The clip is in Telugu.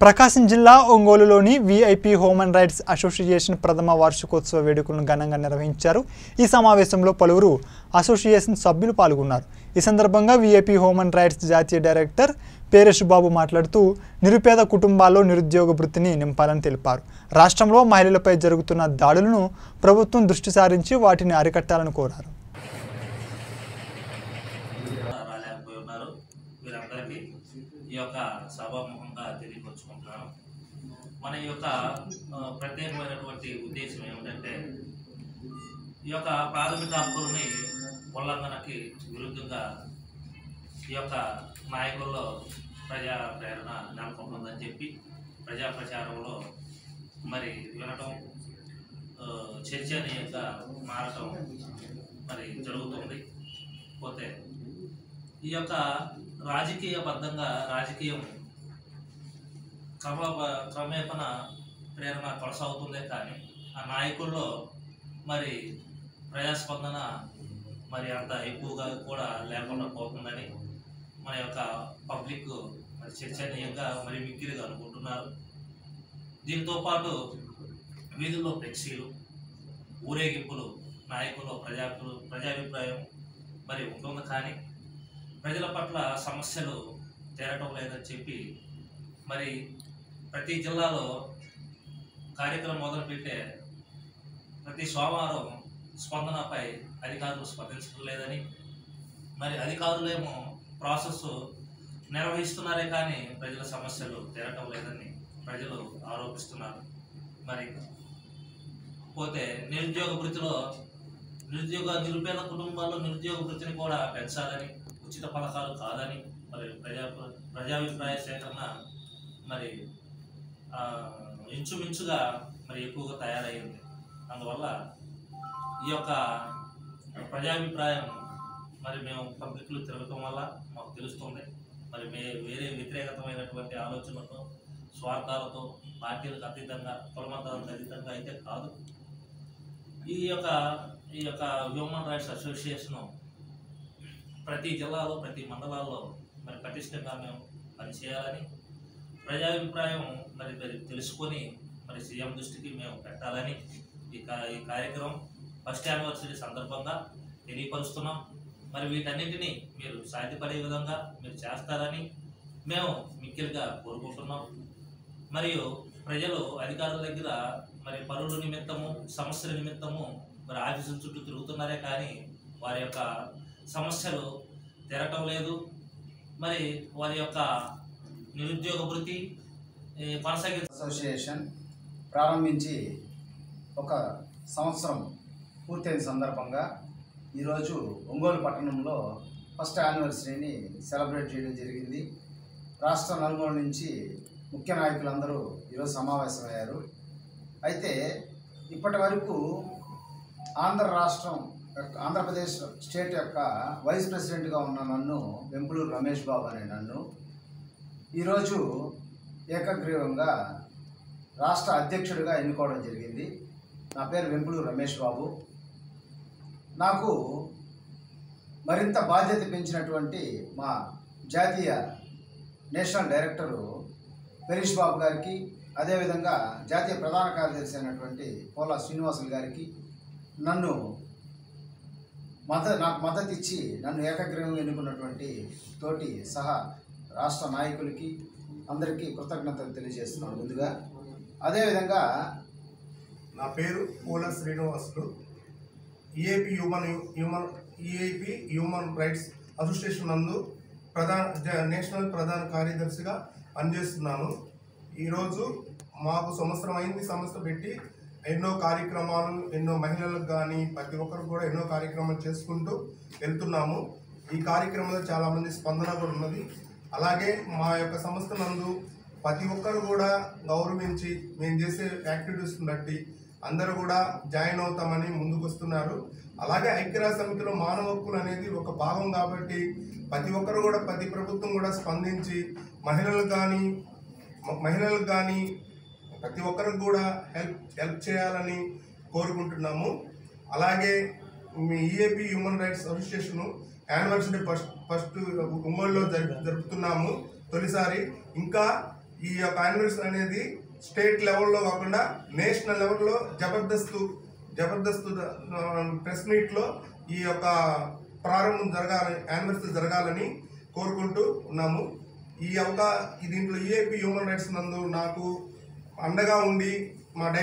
ప్రకాశం జిల్లా ఒంగోలులోని విఐపి హ్యూమన్ రైట్స్ అసోసియేషన్ ప్రథమ వార్షికోత్సవ వేడుకలను ఘనంగా నిర్వహించారు ఈ సమావేశంలో పలువురు అసోసియేషన్ సభ్యులు పాల్గొన్నారు ఈ సందర్భంగా విఐపి హ్యూమన్ రైట్స్ జాతీయ డైరెక్టర్ పేరేష్ బాబు మాట్లాడుతూ నిరుపేద కుటుంబాల్లో నిరుద్యోగ వృత్తిని నింపాలని తెలిపారు రాష్ట్రంలో మహిళలపై జరుగుతున్న దాడులను ప్రభుత్వం దృష్టి సారించి వాటిని అరికట్టాలని కోరారు రాలేకపోయి ఉన్నారు వీరందరికీ ఈ యొక్క సభాముఖంగా తెలియపరుచుకుంటున్నాను మన ఈ యొక్క ఆ, ప్రత్యేకమైనటువంటి ఉద్దేశం ఏమిటంటే ఈ యొక్క ప్రాథమిక హక్కుల్ని ఉల్లంఘనకి విరుద్ధంగా ఈ యొక్క నాయకుల్లో ప్రజా ప్రేరణ నెలకొంటుందని చెప్పి ప్రజా ప్రచారంలో మరి వినటం ఆ, చర్చనీయంగా మారటం మరి జరుగుతుంది పోతే ఈ యొక్క రాజకీయబద్ధంగా రాజకీయం క్రమ క్రమేపణ ప్రేరణ కొనసాగుతుందే కానీ ఆ నాయకుల్లో మరి ప్రజాస్పందన మరి అంత ఎక్కువగా కూడా లేకుండా పోతుందని మన యొక్క పబ్లిక్ మరి చర్చనీయంగా మరి మిక్కిలిగా అనుకుంటున్నారు దీంతో పాటు వీధుల్లో ఫ్లెక్సీలు ఊరేగింపులు నాయకులు ప్రజా ప్రజాభిప్రాయం మరి ఉంటుంది కానీ ప్రజల పట్ల సమస్యలు తీరటం లేదని చెప్పి మరి ప్రతి జిల్లాలో కార్యక్రమం మొదలుపెట్టే ప్రతి సోమవారం స్పందనపై అధికారులు స్పందించడం లేదని మరి అధికారులేమో ప్రాసెస్ నిర్వహిస్తున్నారే కానీ ప్రజల సమస్యలు తీరటం లేదని ప్రజలు ఆరోపిస్తున్నారు మరి పోతే నిరుద్యోగ వృత్తిలో నిరుద్యోగ నిరుపేద కుటుంబాల్లో నిరుద్యోగ వృత్తిని కూడా పెంచాలని ఉచిత పథకాలు కాదని మరి ప్రజా ప్రజాభిప్రాయ సేకరణ మరి ఆ, ఇంచుమించుగా మరి ఎక్కువగా తయారయ్యింది అందువల్ల ఈ యొక్క ప్రజాభిప్రాయం మరి మేము పబ్లిక్లో తిరగటం వల్ల మాకు తెలుస్తుంది మరి మే వేరే వ్యతిరేకతమైనటువంటి ఆలోచనలతో స్వార్థాలతో పార్టీలకు అతీతంగా కులమతాలకు అతీతంగా అయితే కాదు ఈ యొక్క ఈ యొక్క హ్యూమన్ రైట్స్ అసోసియేషను ప్రతి జిల్లాలో ప్రతి మండలాల్లో మరి పటిష్టంగా మేము పనిచేయాలని ప్రజాభిప్రాయం మరి మరి తెలుసుకొని మరి సీఎం దృష్టికి మేము పెట్టాలని ఈ కా- ఈ కార్యక్రమం ఫస్ట్ యానివర్సరీ సందర్భంగా తెలియపరుస్తున్నాం మరి వీటన్నింటినీ మీరు సాధ్యపడే విధంగా మీరు చేస్తారని మేము మిక్కిలిగా కోరుకుంటున్నాం మరియు ప్రజలు అధికారుల దగ్గర మరి పనుల నిమిత్తము సమస్యల నిమిత్తము మరి ఆఫీసుల చుట్టూ తిరుగుతున్నారే కానీ వారి యొక్క సమస్యలు తెరటం లేదు మరి వారి యొక్క నిరుద్యోగ వృత్తి ఏ, కొనసాగి అసోసియేషన్ ప్రారంభించి ఒక సంవత్సరం పూర్తయిన సందర్భంగా ఈరోజు ఒంగోలు పట్టణంలో ఫస్ట్ యానివర్సరీని సెలబ్రేట్ చేయడం జరిగింది రాష్ట్ర నలుమూల నుంచి ముఖ్య నాయకులందరూ ఈరోజు సమావేశమయ్యారు అయితే ఇప్పటి వరకు ఆంధ్ర రాష్ట్రం యొక్క- ఆంధ్రప్రదేశ్ స్టేట్ యొక్క వైస్ ప్రెసిడెంట్గా ఉన్న నన్ను వెంపులూరు రమేష్ బాబు అనే నన్ను ఈరోజు ఏకగ్రీవంగా రాష్ట్ర అధ్యక్షుడిగా ఎన్నుకోవడం జరిగింది నా పేరు వెంపులూరు రమేష్ బాబు నాకు మరింత బాధ్యత పెంచినటువంటి మా జాతీయ నేషనల్ డైరెక్టరు పెరీష్ బాబు గారికి అదేవిధంగా జాతీయ ప్రధాన కార్యదర్శి అయినటువంటి పోలా శ్రీనివాసులు గారికి నన్ను మద్దతు నాకు మద్దతు ఇచ్చి నన్ను ఏకగ్రీవంగా ఎన్నుకున్నటువంటి తోటి సహా రాష్ట్ర నాయకులకి అందరికీ కృతజ్ఞతలు తెలియజేస్తున్నాను ముందుగా అదేవిధంగా నా పేరు Poola Srinivasulu EAP human human EAP human rights association నందు ప్రధాన జ- నేషనల్ ప్రధాన కార్యదర్శిగా పనిచేస్తున్నాను ఈరోజు మాకు సంవత్సరం అయింది సంస్థ పెట్టి ఎన్నో కార్యక్రమాలు ఎన్నో మహిళలకు కానీ ప్రతి ఒక్కరు కూడా ఎన్నో కార్యక్రమాలు చేసుకుంటూ వెళ్తున్నాము ఈ కార్యక్రమంలో చాలామంది స్పందన కూడా ఉన్నది అలాగే మా యొక్క సంస్థ నందు ప్రతి ఒక్కరు కూడా గౌరవించి మేము చేసే యాక్టివిటీస్ని బట్టి అందరూ కూడా జాయిన్ అవుతామని ముందుకు వస్తున్నారు అలాగే ఐక్యరాజ్య సమితిలో మానవ హక్కులు అనేది ఒక భాగం కాబట్టి ప్రతి ఒక్కరు కూడా ప్రతి ప్రభుత్వం కూడా స్పందించి మహిళలకు కానీ మ- మహిళలకు కానీ ప్రతి ఒక్కరికి కూడా హెల్ప్ హెల్ప్ చేయాలని కోరుకుంటున్నాము అలాగే మీ EAP human rights association anniversary first first ఒంగోలులో జరుపు జరుపుతున్నాము తొలిసారి ఇంకా ఈ యొక్క యానివర్సరీ అనేది స్టేట్ లెవెల్లో కాకుండా నేషనల్ లెవెల్లో జబర్దస్త్ జబర్దస్త్ ప్రెస్ మీట్లో ఈ యొక్క ప్రారంభం జరగాలని యానివర్సరీ జరగాలని కోరుకుంటూ ఉన్నాము ఈ అవకా ఈ దీంట్లో ఈఏపీ హ్యూమన్ రైట్స్ నందు నాకు అండగా ఉండి మా డై